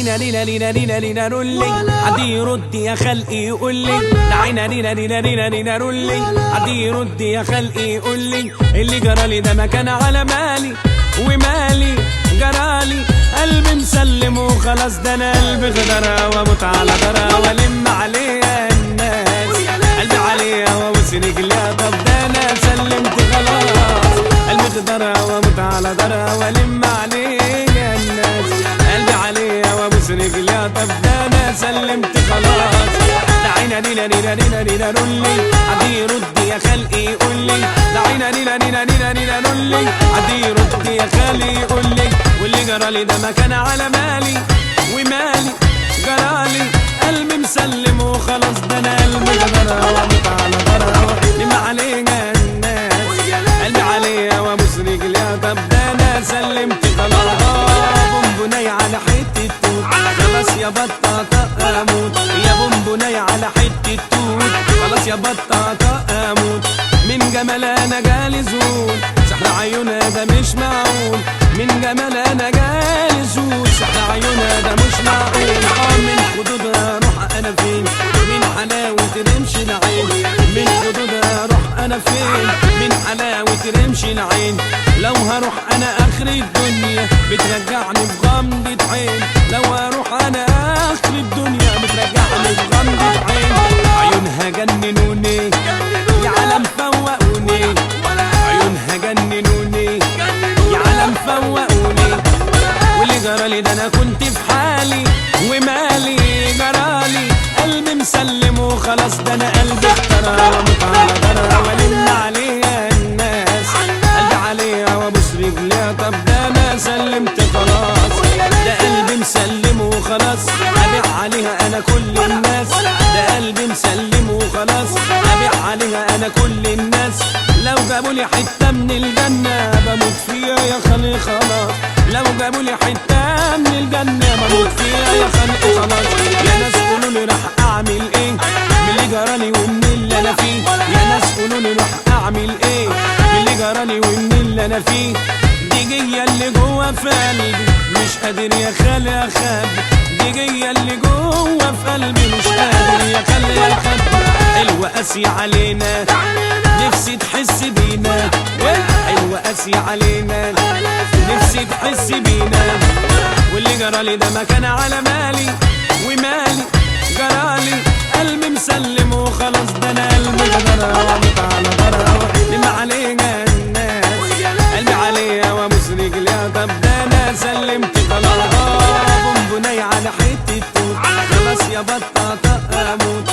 عينا لينا لينا لينا لينا رولي حد يرد يا خلقي يقول لي ده عينا لينا لينا لينا لينا رولي حد يرد يا خلقي يقول لي اللي جرالي ده ما كان على مالي ومالي جرالي قلبي مسلم وخلاص ده انا قلبي غدرة واموت على درة والم عليها الناس قلبي عليها وابوس رجليها طب ده انا سلمت خلاص قلبي غدرة واموت على درة والم عليها الناس قلبي عليها وابوس رجليها طب ده انا سلمت خلاص ده عينا لينا لينا لينا لينا رولي حد يرد يا خلقي يقول لي ده عينا لينا لينا لينا لينا رولي حد يرد يا خلقي يقول لي واللي جرالي ده ما كان على مالي ومالي جرالي قلبي مسلم وخلاص ده انا قلبي غدرة واموت على غرة لما عليها الناس قلبي عليها وابوس رجليها طب ده انا سلمت خلاص بونبوناي على حتة توت خلاص يا بطاطا اموت يا بونبوناي على حتة توت خلاص يا بطاطا اموت من جمال انا جالي زول سحر عيونها ده مش معقول من جمال انا جالي زول سحر عيونها ده مش معقول اه من خدودها اروح انا فين من حلاوة رمش العين من خدودها اروح انا فين من حلاوة رمش العين لو هروح انا اخر الدنيا بترجعني بغمضة عين لو هروح انا اخر الدنيا بترجعني بغمضة عين عيونها جننوني يا عالم فوقوني عيونها جننوني يا عالم فوقوني واللي جرالي ده انا كنت في حالي ومالي جرالي قلبي مسلم وخلاص ده انا قلبي اخترى واموت على غرة والم عليها الناس قلبي عليها وابوس رجليها طب ده انا سلمت خلاص ده قلبي مسلم وخلاص ابيع عليها انا كل الناس ده قلبي مسلم وخلاص ابيع عليها انا كل الناس لو جابوا لي حته من الجنه بموت فيها يا خلق خلاص لو جابوا لي حته من الجنه بموت فيها يا خلق خلاص يا ناس قولوا لي راح اعمل ايه من اللي جرالي ومن اللي انا فيه يا ناس قولوا لي راح اعمل ايه من اللي جرالي ومن اللي انا فيه دي جايه اللي جوه في قلبي مش قادر يا خالي يا خالي دي جايه اللي جوه في قلبي مش قادر يا خالي يا خالي حلوه قاسي علينا نفسي تحس بينا حلوه قاسي علينا نفسي تحس بينا واللي جرالي ده ما كان على مالي ومالي جرالي قلبي مسلم وخلاص ده انا قلبي غدرة واموت على غرة لما عليها الناس قلبي عليها وابوس رجليها طب ده انا سلمت خلاص بونبوناي على حتة توت خلاص يا بطاطا اموت